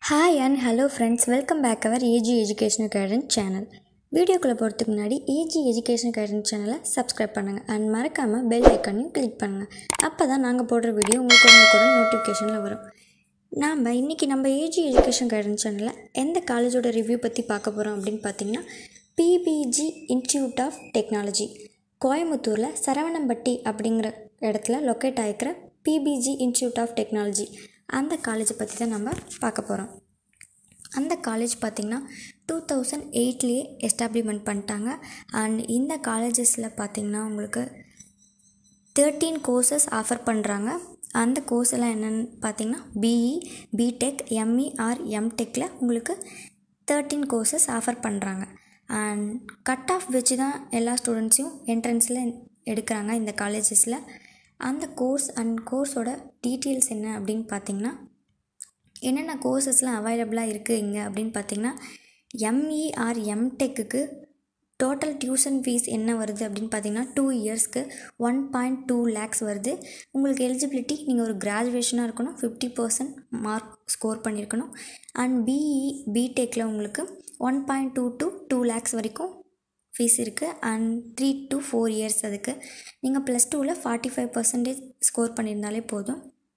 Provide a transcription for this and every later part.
hi and hello friends welcome back our AG educational guidance channel வீடியோக்குள்ளே போகிறதுக்கு முன்னாடி AG educational guidance சேனலை subscribe பண்ணுங்கள் அண்ட் மறக்காமல் பெல் ஐக்கானையும் கிளிக் பண்ணுங்கள் அப்போ தான் நாங்கள் போடுற வீடியோ உங்களுக்கு கூட நோட்டிஃபிகேஷனில் வரும் நாம் இன்றைக்கி நம்ம ஏஜி எஜுகேஷன் கைடன்ஸ் சேனலில் எந்த காலேஜோட ரிவ்யூ பற்றி பார்க்க போகிறோம் அப்படின்னு பார்த்தீங்கன்னா பிபிஜி இன்ஸ்டியூட் ஆஃப் டெக்னாலஜி கோயம்புத்தூரில் சரவணம்பட்டி அப்படிங்கிற இடத்துல லொக்கேட் ஆகிக்கிற பிபிஜி இன்ஸ்டியூட் ஆஃப் டெக்னாலஜி அந்த காலேஜை பற்றி தான் நம்ம பார்க்க போகிறோம் அந்த காலேஜ் பார்த்திங்கன்னா டூ தௌசண்ட் எயிட்லேயே எஸ்டாப்ளிமெண்ட் பண்ணிட்டாங்க அண்ட் இந்த காலேஜஸில் பார்த்திங்கன்னா உங்களுக்கு தேர்ட்டீன் கோர்சஸ் ஆஃபர் பண்ணுறாங்க அந்த கோர்ஸ் எல்லாம் என்னென்னு பார்த்தீங்கன்னா பிஇ பிடெக் எம்இ ஆர் எம்டெக்கில் உங்களுக்கு தேர்ட்டீன் கோர்சஸ் ஆஃபர் பண்ணுறாங்க அண்ட் கட் ஆஃப் வச்சு தான் எல்லா ஸ்டூடெண்ட்ஸையும் என்ட்ரன்ஸில் எடுக்கிறாங்க இந்த காலேஜஸில் அந்த கோர்ஸ் அண்ட் கோர்ஸோட டீட்டெயில்ஸ் என்ன அப்படின்னு பார்த்தீங்கன்னா என்னென்ன கோர்சஸ்லாம் அவைலபிளாக இருக்குது இங்கே அப்படின்னு பார்த்தீங்கன்னா எம்இ ஆர் எம்டெக்குக்கு டோட்டல் டியூஷன் ஃபீஸ் என்ன வருது அப்படின்னு பார்த்தீங்கன்னா டூ இயர்ஸ்க்கு ஒன் பாயிண்ட் டூ லேக்ஸ் வருது உங்களுக்கு எலிஜிபிலிட்டி நீங்கள் ஒரு கிராஜுவேஷனாக இருக்கணும் ஃபிஃப்டி பர்சன்ட் மார்க் ஸ்கோர் பண்ணியிருக்கணும் அண்ட் பிஇ பிடெக்கில் உங்களுக்கு one point two to two lakhs வரைக்கும் ஃபீஸ் இருக்குது and three to four years அதுக்கு நீங்கள் ப்ளஸ் டூவில் ஃபார்ட்டி ஃபைவ் பர்சன்டேஜ் ஸ்கோர் பண்ணியிருந்தாலே போதும்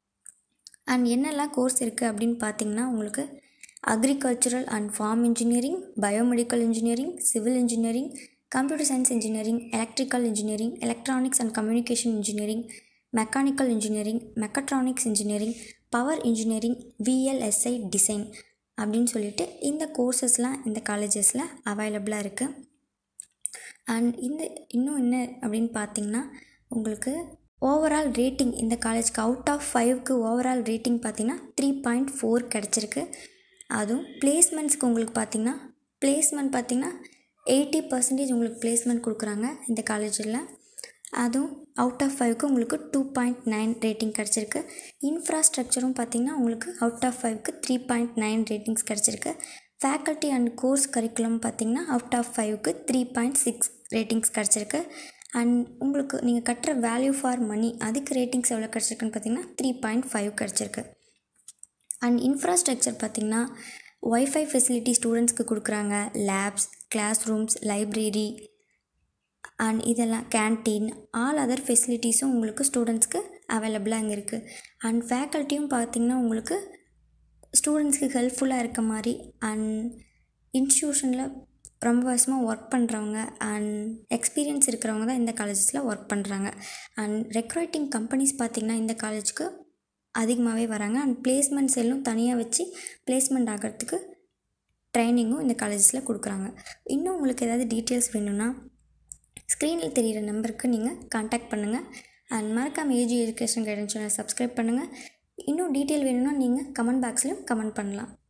அண்ட் என்னெல்லாம் கோர்ஸ் இருக்குது அப்படின்னு பார்த்தீங்கன்னா உங்களுக்கு agricultural and farm engineering biomedical engineering civil engineering computer science engineering electrical engineering electronics and communication engineering mechanical engineering mechatronics engineering power engineering VLSI design அப்படின்னு சொல்லிட்டு இந்த கோர்சஸ்லாம் இந்த காலேஜஸில் அவைலபிளாக இருக்குது அண்ட் இந்த இன்னும் என்ன அப்படின்னு பார்த்தீங்கன்னா உங்களுக்கு ஓவரால் ரேட்டிங் இந்த காலேஜ்க்கு அவுட் ஆஃப் ஃபைவ்க்கு ஓவரால் ரேட்டிங் பார்த்தீங்கன்னா த்ரீ பாயிண்ட் ஃபோர் கிடச்சிருக்கு அதுவும் பிளேஸ்மெண்ட்ஸ்க்கு உங்களுக்கு பார்த்தீங்கன்னா பிளேஸ்மெண்ட் பார்த்தீங்கன்னா எயிட்டி பர்சன்டேஜ் உங்களுக்கு பிளேஸ்மெண்ட் கொடுக்குறாங்க இந்த காலேஜில் அதுவும் அவுட் ஆஃப் ஃபைவ்க்கு உங்களுக்கு டூ பாயிண்ட் நைன் ரேட்டிங் கிடச்சிருக்கு இன்ஃப்ராஸ்ட்ரக்சரும் பார்த்தீங்கன்னா உங்களுக்கு அவுட் ஆஃப் ஃபைவ்க்கு த்ரீ பாயிண்ட் நைன் ரேட்டிங்ஸ் கிடச்சிருக்கு ஃபேக்கல்ட்டி அண்ட் கோர்ஸ் கரிக்குலம் பார்த்தீங்கன்னா அவுட் ஆஃப் ஃபைவ்க்கு த்ரீ பாயிண்ட் சிக்ஸ் ரேட்டிங்ஸ் கிடச்சிருக்கு அண்ட் உங்களுக்கு நீங்கள் கட்டுற வேல்யூ ஃபார் மணி அதுக்கு ரேட்டிங்ஸ் எவ்வளோ கிடச்சிருக்குன்னு பார்த்தீங்கன்னா த்ரீ பாயிண்ட் ஃபைவ் கிடச்சிருக்கு அண்ட் இன்ஃப்ராஸ்ட்ரக்சர் பார்த்திங்கன்னா ஒய்ஃபை ஃபெசிலிட்டி ஸ்டூடெண்ட்ஸ்க்கு கொடுக்குறாங்க labs class rooms library and இதெல்லாம் கேன்டீன் ஆல் அதர் ஃபெசிலிட்டிஸும் உங்களுக்கு ஸ்டூடெண்ட்ஸ்க்கு அவைலபிளாக இங்கே இருக்குது அண்ட் ஃபேக்கல்ட்டியும் பார்த்திங்கன்னா உங்களுக்கு ஸ்டூடெண்ட்ஸ்க்கு ஹெல்ப்ஃபுல்லாக இருக்க மாதிரி அண்ட் இன்ஸ்டியூஷனில் ரொம்ப வருஷமாக ஒர்க் பண்ணுறவங்க அண்ட் எக்ஸ்பீரியன்ஸ் இருக்கிறவங்க தான் இந்த காலேஜஸில் ஒர்க் பண்ணுறாங்க அண்ட் ரெக்ரூட்டிங் கம்பெனிஸ் பார்த்திங்கன்னா இந்த காலேஜுக்கு அதிகமாகவே வராங்க அண்ட் பிளேஸ்மெண்ட்ஸ் எல்லாம் தனியாக வச்சு பிளேஸ்மெண்ட் ஆகிறதுக்கு ட்ரைனிங்கும் இந்த காலேஜஸில் கொடுக்குறாங்க இன்னும் உங்களுக்கு ஏதாவது டீட்டெயில்ஸ் வேணும்னா ஸ்க்ரீனில் தெரிகிற நம்பருக்கு நீங்கள் காண்டாக்ட் பண்ணுங்கள் அண்ட் மறக்காமல் AG education guidance channel subscribe பண்ணுங்கள் இன்னும் டீட்டெயில் வேணும்னா நீங்கள் கமெண்ட் பாக்ஸ்லையும் கமெண்ட் பண்ணலாம்